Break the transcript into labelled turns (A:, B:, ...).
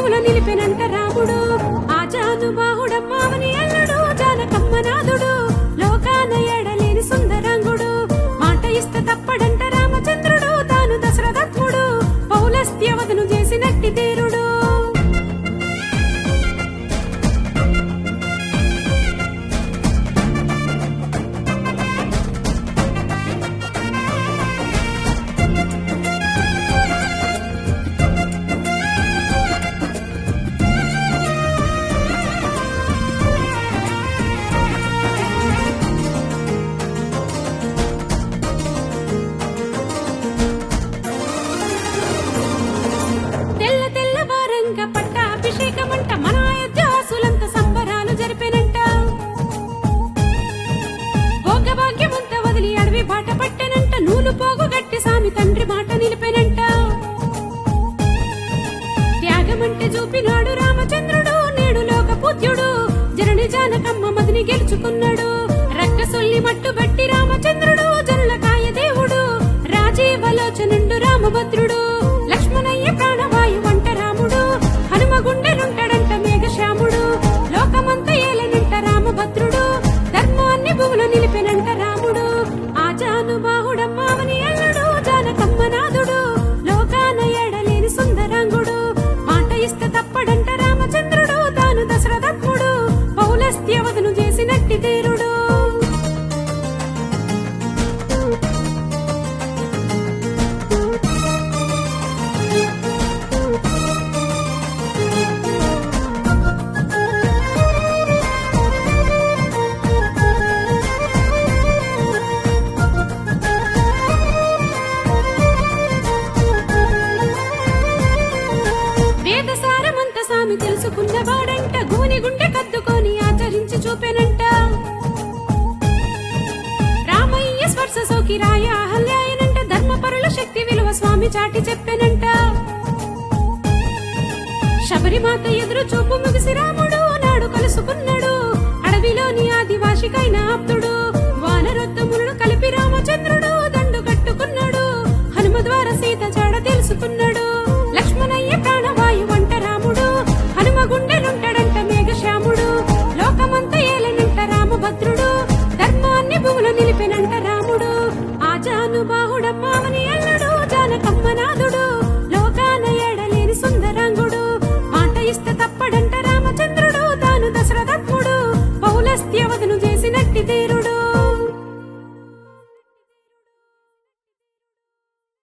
A: భూముల నిలిపెనంట రాముడు ఆజానుబాహుడమ్మావని అల్లుడు జానకమ్మ నాథుడు లోకాన ఎడలేని సుందరంగుడు మాట ఇస్తే తప్పడంట రామచంద్రుడు తాను దశరథత్ముడు పౌలస్త్యవదను చేసినట్టి తీరుడు తెల్ల తెల్లవారంగా పట్టాభిషేకమంట మన అయోధ్యాసులంత సంబరాలు జరిపెనంట భోగభాగ్యమంతా వదిలి అడవి బాట పట్టెనంట నూలు పోగు గట్టి సామి తండ్రి మాట నిలిపెనంట త్యాగమంటే చూపినాడు రామచంద్రుడు నేడు లోక పూజ్యుడు జనని జానకమ్మ మదిని గెలుచుకున్నాడు రక్కసొల్లి మట్టుబట్టి రామచంద్రుడు జల్లకాయ దేవుడు రాజీవలోచనుండు రామభద్రుడు లక్ష్మణయ్య ప్రాణవాయు వంట రాముడు హనుమ గుండెలుంటాడంట మేఘశ్యాముడు లోకమంత ఏలనంట రామభద్రుడు ధర్మాన్ని భూములు నిలిపెనంట రాముడు ఆజానుబాహుడమ్మావని అల్లుడు జానకమ్మ నాథుడు లోకాన ఎడలేని సుందరాంగుడు మాట ఇస్తే తప్పడంట రామచంద్రుడు తాను దశరథత్ముడు పౌలస్త్యవదను చేసినట్టి తీరుడు వేదసారమంత సామి తెలుసుకున్నవాడంట గూని గుండె కద్దుకొని ఆచరించి చూపెనంట రామయ్య స్పర్శ సోకి రాయ అహల్యాయనంట ధర్మపరుల శక్తి విలువ స్వామి చాటి చెప్పెనంట శబరిమాత ఎదురు చూపు ముగిసి రాముడు నాడు కలుసుకున్నాడు అడవిలోని ఆదివాసికైన ఆప్తుడు